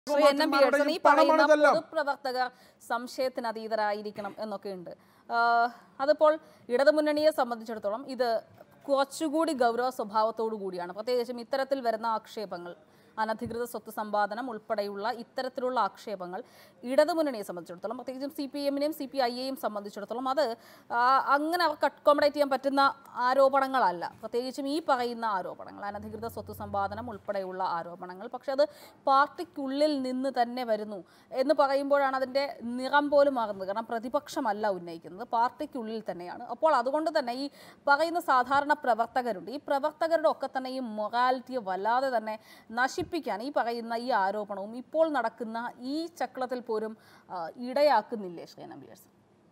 Shri N M Pearson ഈ പണമാണിതെല്ലാം. പറയുന്ന പണമാണിതെല്ലാം. പൊതുപ്രവർത്തകർ സംശയത്തിന് അതീതരായിരിക്കണം എന്നൊക്കെയുണ്ട് ആഹ് അതിപ്പോൾ ഇടതുമുന്നണിയെ സംബന്ധിച്ചിടത്തോളം ഇത് കുറച്ചുകൂടി ഗൗരവ സ്വഭാവത്തോടു കൂടിയാണ് പ്രത്യേകിച്ചും ഇത്തരത്തിൽ വരുന്ന ആക്ഷേപങ്ങൾ അനധികൃത സ്വത്ത് സമ്പാദനം ഉൾപ്പെടെയുള്ള ഇത്തരത്തിലുള്ള ആക്ഷേപങ്ങൾ ഇടതുമുന്നണിയെ സംബന്ധിച്ചിടത്തോളം പ്രത്യേകിച്ചും സി പി എമ്മിനെയും സി പി ഐയെയും സംബന്ധിച്ചിടത്തോളം അത് ആ, അങ്ങനെ അവർക്ക് അക്കോമഡേറ്റ് ചെയ്യാൻ പറ്റുന്ന ആരോപണങ്ങളല്ല പ്രത്യേകിച്ചും ഈ പറയുന്ന ആരോപണങ്ങൾ അനധികൃത സ്വത്ത് സമ്പാദനം ഉൾപ്പെടെയുള്ള ആരോപണങ്ങൾ പക്ഷെ അത് പാർട്ടിക്കുള്ളിൽ നിന്ന് തന്നെ വരുന്നു എന്ന് പറയുമ്പോഴാണ് അതിൻ്റെ നിറം പോലും മാറുന്നത് കാരണം പ്രതിപക്ഷമല്ല ഉന്നയിക്കുന്നത് പാർട്ടിക്കുള്ളിൽ തന്നെയാണ് അപ്പോൾ അതുകൊണ്ട് തന്നെ ഈ പറയുന്ന സാധാരണ പ്രവർത്തകരുണ്ട് ഈ പ്രവർത്തകരുടെ ഒക്കെ തന്നെ ഈ മൊറാലിറ്റിയെ വല്ലാതെ തന്നെ നശിപ്പിക്കാൻ ഈ പറയുന്ന ഈ ആരോപണവും ഇപ്പോൾ നടക്കുന്ന ഈ ചക്രത്തിൽ പോലും ആ, ഇടയാക്കുന്നില്ലേ ശ്രീ നമ്പിയേഴ്സ്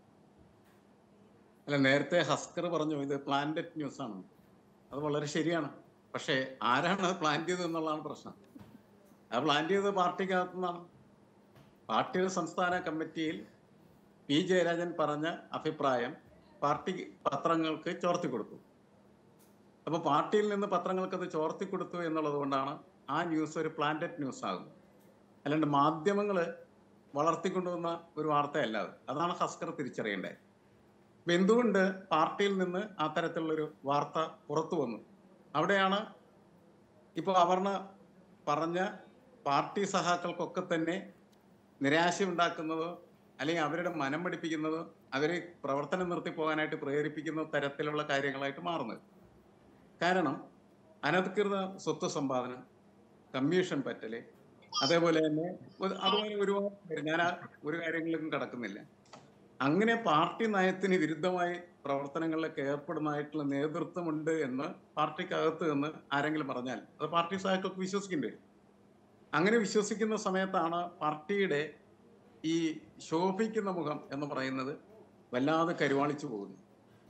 അല്ല നേരത്തെ ഹസ്കർ പറഞ്ഞു ഇത് പ്ലാന്റഡ് ന്യൂസ് ആണ് അത് വളരെ ശരിയാണ് പക്ഷേ ആരാണ് അത് പ്ലാൻ ചെയ്തത് എന്നുള്ളതാണ് പ്രശ്നം അത് പ്ലാൻ ചെയ്തത് പാർട്ടിക്കകത്തു നിന്നാണ് പാർട്ടിയുടെ സംസ്ഥാന കമ്മിറ്റിയിൽ പി ജയരാജൻ പറഞ്ഞ അഭിപ്രായം പാർട്ടി പത്രങ്ങൾക്ക് ചോർത്തി കൊടുത്തു അപ്പൊ പാർട്ടിയിൽ നിന്ന് പത്രങ്ങൾക്ക് അത് ചോർത്തി കൊടുത്തു എന്നുള്ളത് കൊണ്ടാണ് ആ ന്യൂസ് ഒരു പ്ലാന്റഡ് ന്യൂസ് ആകുന്നത് അല്ലാണ്ട് മാധ്യമങ്ങൾ വളർത്തിക്കൊണ്ടുവന്ന ഒരു വാർത്തയല്ല അത് അതാണ് ഹസ്കർ തിരിച്ചറിയേണ്ടത് അപ്പൊ എന്തുകൊണ്ട് പാർട്ടിയിൽ നിന്ന് അത്തരത്തിലുള്ളൊരു വാർത്ത പുറത്തു വന്നു അവിടെയാണ് ഇപ്പോൾ അവർണ പറഞ്ഞ പാർട്ടി സഹാക്കൾക്കൊക്കെ തന്നെ നിരാശയുണ്ടാക്കുന്നതോ അല്ലെങ്കിൽ അവരുടെ മനം പഠിപ്പിക്കുന്നതോ അവരെ പ്രവർത്തനം നിർത്തി പോകാനായിട്ട് പ്രേരിപ്പിക്കുന്ന തരത്തിലുള്ള കാര്യങ്ങളായിട്ട് മാറുന്നത് കാരണം അനധികൃത സ്വത്ത് സമ്പാദനം കമ്മീഷൻ പറ്റല് അതേപോലെ തന്നെ ഒരു- അതുപോലെ ഒരുപാട് പേര് ഞാൻ ആ ഒരു കാര്യങ്ങളിലേക്കും കടക്കുന്നില്ല അങ്ങനെ പാർട്ടി നയത്തിന് വിരുദ്ധമായി പ്രവർത്തനങ്ങളിലൊക്കെ ഏർപ്പെടുന്നതായിട്ടുള്ള നേതൃത്വമുണ്ട് എന്ന് പാർട്ടിക്കകത്ത് നിന്ന് ആരെങ്കിലും പറഞ്ഞാൽ അത് പാർട്ടി സഹാക്കൾക്ക് വിശ്വസിക്കേണ്ടി വരും അങ്ങനെ വിശ്വസിക്കുന്ന സമയത്താണ് പാർട്ടിയുടെ ഈ ശോഭിക്കുന്ന മുഖം എന്ന് പറയുന്നത് വല്ലാതെ കരുവാളിച്ചു പോകുന്നത്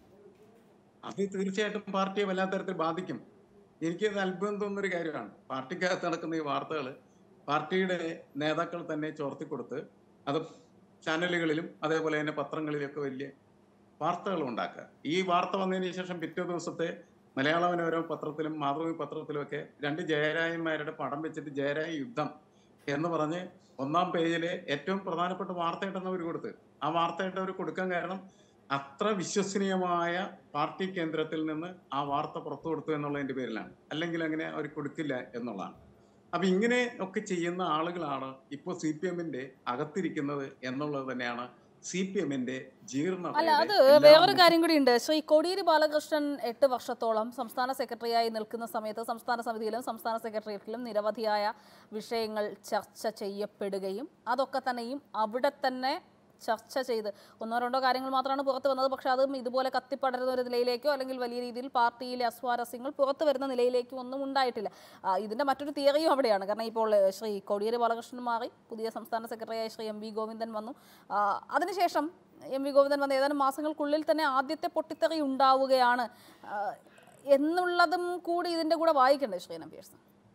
അത് തീർച്ചയായിട്ടും പാർട്ടിയെ വല്ലാത്ത തരത്തിൽ ബാധിക്കും എനിക്ക് ഇത് അത്ഭുതം തോന്നുന്നൊരു കാര്യമാണ് പാർട്ടിക്കകത്ത് നടക്കുന്ന ഈ വാർത്തകൾ പാർട്ടിയുടെ നേതാക്കൾ തന്നെ ചോർത്തി കൊടുത്ത് അത് ചാനലുകളിലും അതേപോലെ തന്നെ പത്രങ്ങളിലൊക്കെ വലിയ വാർത്തകൾ ഉണ്ടാക്കുക ഈ വാർത്ത വന്നതിന് ശേഷം പിറ്റേ ദിവസത്തെ മലയാള മനോരമ പത്രത്തിലും മാതൃഭൂമി പത്രത്തിലും ഒക്കെ രണ്ട് ജയരായന്മാരുടെ പടം വെച്ചിട്ട് ജയരായ യുദ്ധം എന്ന് പറഞ്ഞ് ഒന്നാം പേജിലെ ഏറ്റവും പ്രധാനപ്പെട്ട വാർത്തയായിട്ടാണ് അവർ കൊടുത്ത് ആ വാർത്തയായിട്ട് അവർ കൊടുക്കാൻ കാരണം അത്ര വിശ്വസനീയമായ പാർട്ടി കേന്ദ്രത്തിൽ നിന്ന് ആ വാർത്ത പുറത്തു കൊടുത്തു എന്നുള്ളതിന്റെ പേരിലാണ് അല്ലെങ്കിൽ അങ്ങനെ അവർ കൊടുക്കില്ല എന്നുള്ളതാണ് അപ്പൊ ഇങ്ങനെ ഒക്കെ ചെയ്യുന്ന ആളുകളാണ് ഇപ്പോൾ സി പി എമ്മിന്റെ അകത്തിരിക്കുന്നത് എന്നുള്ളത് തന്നെയാണ് സി പി എമ്മിന്റെ ജീർണ അല്ല അത് വേറൊരു കാര്യം കൂടി ഉണ്ട് ശ്രീ കോടിയേരി ബാലകൃഷ്ണൻ എട്ട് വർഷത്തോളം സംസ്ഥാന സെക്രട്ടറിയായി നിൽക്കുന്ന സമയത്ത് സംസ്ഥാന സമിതിയിലും സംസ്ഥാന സെക്രട്ടേറിയറ്റിലും നിരവധിയായ വിഷയങ്ങൾ ചർച്ച ചെയ്യപ്പെടുകയും അതൊക്കെ തന്നെയും അവിടെ തന്നെ ചർച്ച ചെയ്ത് ഒന്നോ രണ്ടോ കാര്യങ്ങൾ മാത്രമാണ് പുറത്ത് വന്നത് പക്ഷേ അതും ഇതുപോലെ കത്തിപ്പടരുന്ന ഒരു നിലയിലേക്കോ അല്ലെങ്കിൽ വലിയ രീതിയിൽ പാർട്ടിയിലെ അസ്വാരസ്യങ്ങൾ പുറത്ത് വരുന്ന നിലയിലേക്കോ ഒന്നും ഉണ്ടായിട്ടില്ല ആ, ഇതിന്റെ മറ്റൊരു തിയറിയും അവിടെയാണ് കാരണം ഇപ്പോൾ ഏഹ്, ശ്രീ കോടിയേരി ബാലകൃഷ്ണൻ മാറി പുതിയ സംസ്ഥാന സെക്രട്ടറിയായ ശ്രീ എം വി ഗോവിന്ദൻ വന്നു ആ, അതിനുശേഷം എം വി ഗോവിന്ദൻ വന്ന ഏതാനും മാസങ്ങൾക്കുള്ളിൽ തന്നെ ആദ്യത്തെ പൊട്ടിത്തെറി ഉണ്ടാവുകയാണ് ആ, എന്നുള്ളതും കൂടി ഇതിന്റെ കൂടെ വായിക്കണ്ടേ ശ്രീ നബീഴ്സ്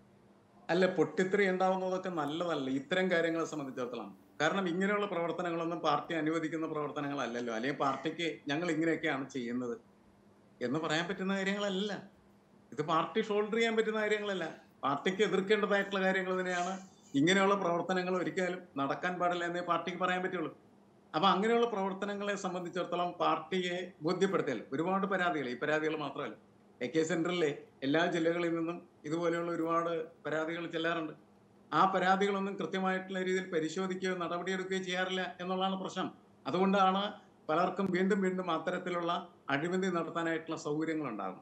അല്ല പൊട്ടിത്തെറി ഉണ്ടാവുന്നതൊക്കെ നല്ലതല്ല ഇത്തരം കാര്യങ്ങളെ സംബന്ധിച്ചിടത്തോളം കാരണം ഇങ്ങനെയുള്ള പ്രവർത്തനങ്ങളൊന്നും പാർട്ടി അനുവദിക്കുന്ന പ്രവർത്തനങ്ങളല്ലല്ലോ അല്ലെങ്കിൽ പാർട്ടിക്ക് ഞങ്ങൾ ഇങ്ങനെയൊക്കെയാണ് ചെയ്യുന്നത് എന്ന് പറയാൻ പറ്റുന്ന കാര്യങ്ങളല്ല ഇത് പാർട്ടി ഷോൾഡർ ചെയ്യാൻ പറ്റുന്ന കാര്യങ്ങളല്ല പാർട്ടിക്ക് എതിർക്കേണ്ടതായിട്ടുള്ള കാര്യങ്ങൾ തന്നെയാണ് ഇങ്ങനെയുള്ള പ്രവർത്തനങ്ങൾ ഒരിക്കലും നടക്കാൻ പാടില്ല എന്നേ പാർട്ടിക്ക് പറയാൻ പറ്റുള്ളൂ അപ്പൊ അങ്ങനെയുള്ള പ്രവർത്തനങ്ങളെ സംബന്ധിച്ചിടത്തോളം പാർട്ടിയെ ബോധ്യപ്പെടുത്തിയാൽ ഒരുപാട് പരാതികൾ ഈ പരാതികൾ മാത്രമല്ല എ കെ സെന്ററിലെ എല്ലാ ജില്ലകളിൽ നിന്നും ഇതുപോലെയുള്ള ഒരുപാട് പരാതികൾ ചെല്ലാറുണ്ട് ആ പരാതികളൊന്നും കൃത്യമായിട്ടുള്ള രീതിയിൽ പരിശോധിക്കുകയോ നടപടിയെടുക്കുകയോ ചെയ്യാറില്ല എന്നുള്ളതാണ് പ്രശ്നം അതുകൊണ്ടാണ് പലർക്കും വീണ്ടും വീണ്ടും അത്തരത്തിലുള്ള അഴിമതി നടത്താനായിട്ടുള്ള സൗകര്യങ്ങൾ ഉണ്ടാകും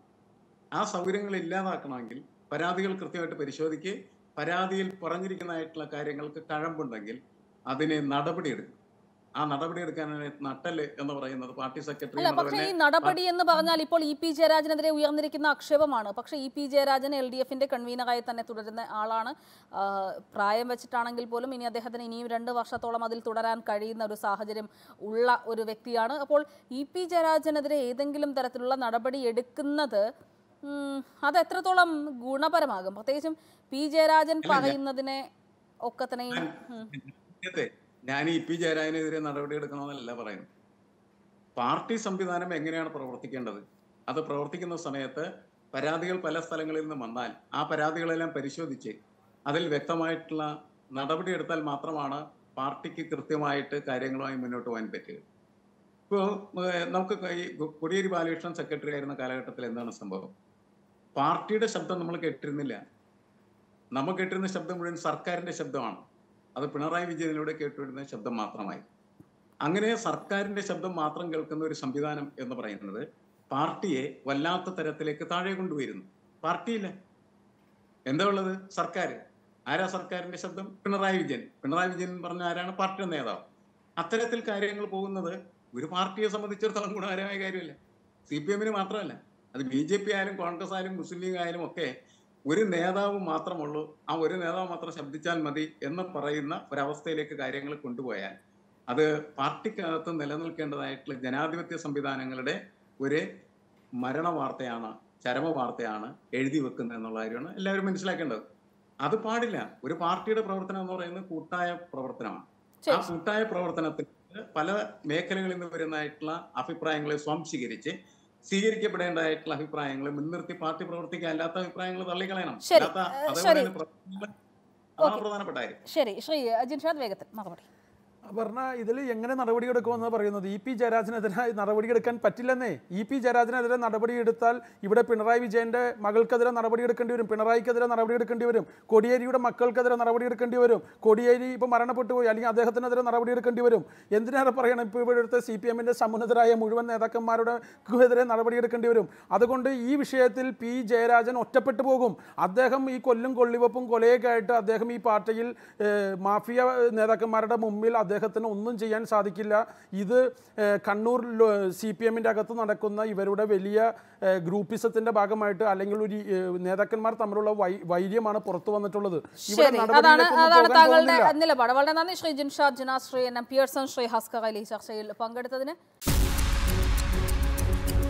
ആ സൗകര്യങ്ങൾ ഇല്ലാതാക്കണമെങ്കിൽ പരാതികൾ കൃത്യമായിട്ട് പരിശോധിക്കുകയും പരാതിയിൽ പറഞ്ഞിരിക്കുന്നതായിട്ടുള്ള കാര്യങ്ങൾക്ക് കഴമ്പുണ്ടെങ്കിൽ അതിനെ നടപടിയെടുക്കും ആ നടപടിയെടുക്കാനാണ് നട്ടല് എന്ന് പറയുന്നത് പാർട്ടി സെക്രട്ടറി അല്ല പക്ഷേ ഈ നടപടി എന്ന് പറഞ്ഞാൽ ഇപ്പോൾ ഇ പി ജയരാജനെതിരെ ഉയർന്നിരിക്കുന്ന ആക്ഷേപമാണ് പക്ഷേ E P Jayarajan L D എഫിന്റെ കൺവീനറായി തന്നെ തുടരുന്ന ആളാണ് ആ, പ്രായം വെച്ചിട്ടാണെങ്കിൽ പോലും ഇനി അദ്ദേഹത്തിന് ഇനിയും രണ്ട് വർഷത്തോളം അതിൽ തുടരാൻ കഴിയുന്ന ഒരു സാഹചര്യം ഉള്ള ഒരു വ്യക്തിയാണ് അപ്പോൾ ഇ പി ജയരാജനെതിരെ ഏതെങ്കിലും തരത്തിലുള്ള നടപടി എടുക്കുന്നത് ഉം, അത് എത്രത്തോളം ഗുണപരമാകും പ്രത്യേകിച്ചും പി ജയരാജൻ പറയുന്നതിനെ ഒക്കെ തന്നെയും ഉം. നേരത്തെ ഞാൻ ഇ പി ജയരാജനെതിരെ നടപടിയെടുക്കണമെന്നല്ല പറയുന്നത് പാർട്ടി സംവിധാനം എങ്ങനെയാണ് പ്രവർത്തിക്കേണ്ടത് അത് പ്രവർത്തിക്കുന്ന സമയത്ത് പരാതികൾ പല സ്ഥലങ്ങളിൽ നിന്ന് വന്നാൽ ആ പരാതികളെല്ലാം പരിശോധിച്ച് അതിൽ വ്യക്തമായിട്ടുള്ള നടപടിയെടുത്താൽ മാത്രമാണ് പാർട്ടിക്ക് കൃത്യമായിട്ട് കാര്യങ്ങളുമായി മുന്നോട്ട് പോകാൻ പറ്റുക ഇപ്പോൾ നമുക്ക് ഈ കോടിയേരി ബാലകൃഷ്ണൻ സെക്രട്ടറി ആയിരുന്ന കാലഘട്ടത്തിൽ എന്താണ് സംഭവം പാർട്ടിയുടെ ശബ്ദം നമ്മൾ കേട്ടിരുന്നില്ല നമ്മൾ കേട്ടിരുന്ന ശബ്ദം മുഴുവൻ സർക്കാരിന്റെ ശബ്ദമാണ് അത് പിണറായി വിജയനിലൂടെ കേട്ടുവരുന്ന ശബ്ദം മാത്രമായി അങ്ങനെ സർക്കാരിന്റെ ശബ്ദം മാത്രം കേൾക്കുന്ന ഒരു സംവിധാനം എന്ന് പറയുന്നത് പാർട്ടിയെ വല്ലാത്ത തരത്തിലേക്ക് താഴെ കൊണ്ടുവരുന്നു പാർട്ടിയില്ല എന്താ ഉള്ളത് സർക്കാർ ആരാ സർക്കാരിന്റെ ശബ്ദം പിണറായി വിജയൻ പിണറായി വിജയൻ എന്ന് പറഞ്ഞ ആരാണ് പാർട്ടിയുടെ നേതാവ് അത്തരത്തിൽ കാര്യങ്ങൾ പോകുന്നത് ഒരു പാർട്ടിയെ സംബന്ധിച്ചിടത്തോളം ഗുണകരമായ കാര്യമല്ല സി പി എമ്മിന് മാത്രമല്ല അത് ബി ജെ പി ആയാലും കോൺഗ്രസ് ആയാലും മുസ്ലിം ലീഗ് ആയാലും ഒക്കെ ഒരു നേതാവ് മാത്രമുള്ളൂ ആ ഒരു നേതാവ് മാത്രം ശബ്ദിച്ചാൽ മതി എന്ന് പറയുന്ന ഒരവസ്ഥയിലേക്ക് കാര്യങ്ങൾ കൊണ്ടുപോയാൽ അത് പാർട്ടിക്കകത്ത് നിലനിൽക്കേണ്ടതായിട്ടുള്ള ജനാധിപത്യ സംവിധാനങ്ങളുടെ ഒരു മരണ വാർത്തയാണ് ചരമ വാർത്തയാണ് എഴുതി വെക്കുന്നത് എന്നുള്ള കാര്യമാണ് എല്ലാവരും മനസ്സിലാക്കേണ്ടത് അത് പാടില്ല ഒരു പാർട്ടിയുടെ പ്രവർത്തനം എന്ന് പറയുന്നത് കൂട്ടായ പ്രവർത്തനമാണ് ആ ശരി കൂട്ടായ പ്രവർത്തനത്തിൽ പല മേഖലകളിൽ നിന്ന് വരുന്നതായിട്ടുള്ള അഭിപ്രായങ്ങളെ സ്വാംശീകരിച്ച് സ്വീകരിക്കപ്പെടേണ്ടതായിട്ടുള്ള അഭിപ്രായങ്ങളെ മുൻനിർത്തി പാർട്ടി പ്രവർത്തിക്കുക അല്ലാത്ത അഭിപ്രായങ്ങൾ തള്ളിക്കളയണം ശരി, അല്ലാത്ത ഏഹ്, അതേപോലെ ശരി. തന്നെ പ്രവർത്തനങ്ങൾ അതാണ് ഓക്കേ. പ്രധാനപ്പെട്ട കാര്യം ശരി ശ്രീ ജിൻഷാദ് വേഗത്തിൽ മറുപടി പറഞ്ഞ ഇതിൽ എങ്ങനെ നടപടിയെടുക്കുമെന്ന് പറയുന്നത് ഇ പി ജയരാജനെതിരെ നടപടിയെടുക്കാൻ പറ്റില്ലെന്നേ ഇ പി ജയരാജനെതിരെ നടപടിയെടുത്താൽ ഇവിടെ പിണറായി വിജയന്റെ മകൾക്കെതിരെ നടപടിയെടുക്കേണ്ടി വരും പിണറായിക്കെതിരെ നടപടിയെടുക്കേണ്ടി വരും കോടിയേരിയുടെ മക്കൾക്കെതിരെ നടപടിയെടുക്കേണ്ടി വരും കോടിയേരി ഇപ്പോൾ മരണപ്പെട്ടു പോയി അല്ലെങ്കിൽ അദ്ദേഹത്തിനെതിരെ നടപടിയെടുക്കേണ്ടി വരും എന്തിനേറെ പറയണം ഇപ്പോൾ ഇവിടുത്തെ സി പി എമ്മിൻ്റെ സമുന്നതരായ മുഴുവൻ നേതാക്കന്മാരുടെ എതിരെ നടപടിയെടുക്കേണ്ടി വരും അതുകൊണ്ട് ഈ വിഷയത്തിൽ പി ജയരാജൻ ഒറ്റപ്പെട്ടു പോകും അദ്ദേഹം ഈ കൊല്ലും കൊള്ളിവെപ്പും കൊലയൊക്കെ ആയിട്ട് അദ്ദേഹം ഈ പാർട്ടിയിൽ ഏഹ്, മാഫിയ നേതാക്കന്മാരുടെ മുമ്പിൽ അദ്ദേഹത്തിന് ഒന്നും ചെയ്യാൻ സാധിക്കില്ല ഇത് ഏഹ്, കണ്ണൂർ സി പി എമ്മിൻ്റെ അകത്ത് നടക്കുന്ന ഇവരുടെ വലിയ ഏഹ്, ഗ്രൂപ്പിസത്തിന്റെ ഭാഗമായിട്ട് അല്ലെങ്കിൽ ഒരു ഏഹ്, നേതാക്കന്മാർ തമ്മിലുള്ള വൈ വൈര്യമാണ് പുറത്തു വന്നിട്ടുള്ളത് ഇവിടെ ശരി അതാണ് നടപടിയിലേക്കൊന്നും അതാണ് പോകാൻ താങ്കളുടെ പോകുന്നില്ല. നിലപാട് വളരെ നന്ദി ശ്രീ ജിൻഷാദ് ജിന Shri N M Pearson Shri Haskar Ali ചർച്ചയിൽ പങ്കെടുത്തതിന്